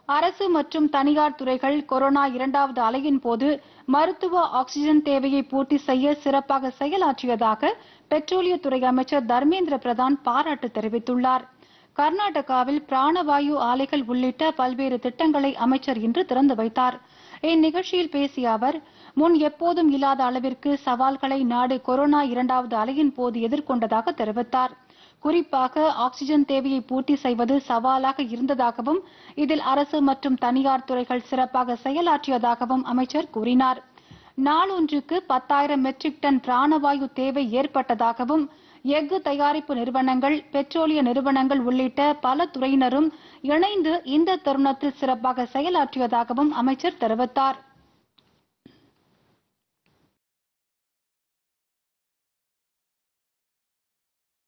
அரசு மற்றும் தனியார் துறைகள் கொரோனா இரண்டாவது அலையின் போது மருத்துவ ஆக்ஸிஜன் தேவையை பூர்த்தி செய்ய சிறப்பாக செயலாற்றியதாக பெட்ரோலியத்துறை அமைச்சர் தர்மேந்திர பிரதான் பாராட்டு தெரிவித்துள்ளார் கர்நாடகாவில் பிராணவாயு ஆலைகள் உள்ளிட்ட பல்வேறு திட்டங்களை அமைச்சர் இன்று திறந்து வைத்தார் இந்நிகழ்ச்சியில் பேசிய அவர் முன் எப்போதும் இல்லாத அளவிற்கு சவால்களை நாடு கொரோனா இரண்டாவது அலையின் போது எதிர்கொண்டதாக தெரிவித்தார் குறிப்பாக ஆக்ஸிஜன் தேவையை பூர்த்தி செய்வது சவாலாக இருந்ததாகவும் இதில் அரசு மற்றும் தனியார் துறைகள் சிறப்பாக செயலாற்றியதாகவும் அமைச்சர் கூறினார் நாளொன்றுக்கு பத்தாயிரம் மெட்ரிக் டன் பிராணவாயு தேவை ஏற்பட்டதாகவும் எஃகு தயாரிப்பு நிறுவனங்கள் பெட்ரோலிய நிறுவனங்கள் உள்ளிட்ட பல துறையினரும் இணைந்து இந்த தருணத்தில் சிறப்பாக செயலாற்றியதாகவும் அமைச்சர் தெரிவித்தார்